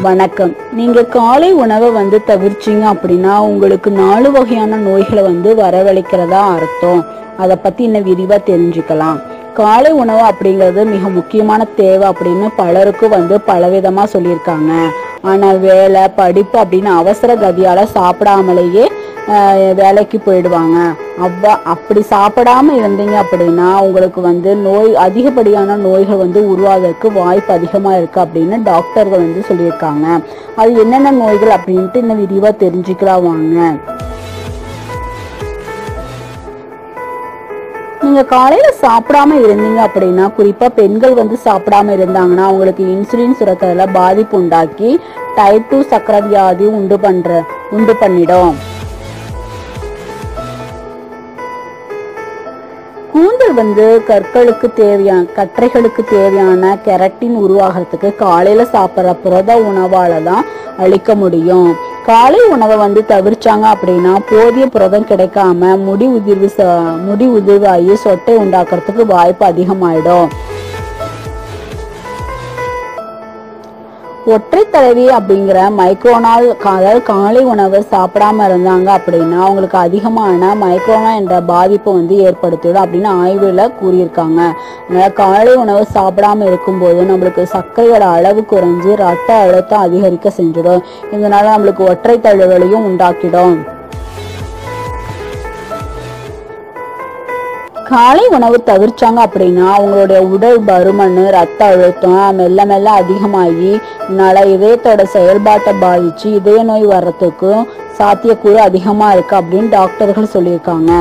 வணக்கம் நீங்க காலை உணவை வந்து தவிர்ச்சீங்க அப்படின்னா உங்களுக்கு நாலு வகையான நோய்களை வந்து வரவழைக்கிறதா அர்த்தம் அதை பத்தி இன்னும் விரிவா தெரிஞ்சுக்கலாம் காலை உணவு அப்படிங்கிறது மிக முக்கியமான தேவை அப்படின்னு பலருக்கும் வந்து பலவிதமா சொல்லியிருக்காங்க ஆனா வேலை படிப்பு அப்படின்னு அவசர கதியால சாப்பிடாமலேயே ஆஹ், வேலைக்கு போயிடுவாங்க அவ்வா அப்படி சாப்பிடாம இருந்தீங்க அப்படின்னா உங்களுக்கு வந்து நோய் அதிகப்படியான நோய்கள் வந்து உருவாகிறதுக்கு வாய்ப்பு அதிகமா இருக்கு அப்படின்னு டாக்டர்கள் வந்து சொல்லியிருக்காங்க அது என்னென்ன நோய்கள் அப்படின்ட்டு இன்னும் விரிவா தெரிஞ்சுக்கலாம் வாங்க நீங்க காலையில சாப்பிடாம இருந்தீங்க அப்படின்னா குறிப்பா பெண்கள் வந்து சாப்பிடாம இருந்தாங்கன்னா அவங்களுக்கு இன்சுலின் சுரக்கிறதுல பாதிப்பு உண்டாக்கி டைப் டூ சக்கரை வியாதி உண்டு பண்ற உண்டு பண்ணிடும் கூந்தல் வந்து கற்களுக்கு தேவையான கற்றைகளுக்கு தேவையான கெரட்டின் உருவாகிறதுக்கு காலையில சாப்பிட்ற புரத உணவால தான் அளிக்க முடியும் காலை உணவை வந்து தவிர்ச்சாங்க அப்படின்னா போதிய புரதம் கிடைக்காம முடி உதிர்வு ச- முடி உதிர்வாகி சொட்டை உண்டாக்குறதுக்கு வாய்ப்பு அதிகமாயிடும் ஒற்றை தலைவி அப்படிங்கிற மைக்ரோனால் அதாவது காலை உணவு சாப்பிடாம இருந்தாங்க அப்படின்னா அவங்களுக்கு அதிகமான மைக்ரோனா என்ற பாதிப்பு வந்து ஏற்படுத்திடும் அப்படின்னு ஆய்வுல கூறியிருக்காங்க அதனால காலை உணவு சாப்பிடாம இருக்கும்போது நம்மளுக்கு சர்க்கரையோட அளவு குறைஞ்சு ரத்த அழுத்தம் அதிகரிக்க செஞ்சிடும் இதனால நம்மளுக்கு ஒற்றை தழுவலையும் உண்டாக்கிடும் காலை உணவு தவிர்ச்சாங்க அப்படின்னா அவங்களுடைய உடல் பருமன் ரத்த அழுத்தம் மெல்ல மெல்ல அதிகமாகி இதனால இதயத்தோட செயல்பாட்டை பாதிச்சு இதய நோய் வர்றதுக்கும் சாத்தியக்கூறு அதிகமா இருக்கு அப்படின்னு டாக்டர்கள் சொல்லியிருக்காங்க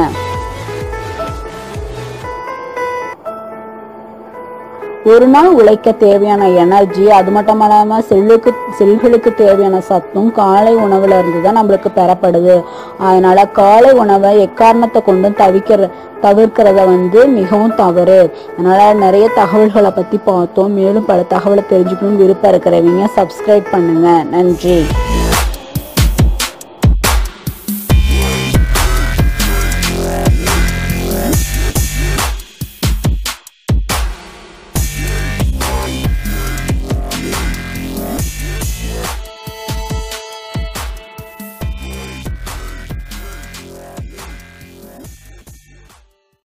ஒரு நாள் உழைக்க தேவையான எனர்ஜி அது மட்டும் இல்லாம செல்லுக்கு செல்களுக்கு தேவையான சத்தும் காலை உணவுல இருந்து தான் நம்மளுக்கு பெறப்படுது அதனால காலை உணவை எக்காரணத்தை கொண்டும் தவிக்கிற தவிர்க்கிறத வந்து மிகவும் தவறு அதனால நிறைய தகவல்களை பத்தி பார்த்தோம் மேலும் பல தகவலை தெரிஞ்சுக்கணும்னு விருப்பம் இருக்கிறவங்க சப்ஸ்கிரைப் பண்ணுங்க நன்றி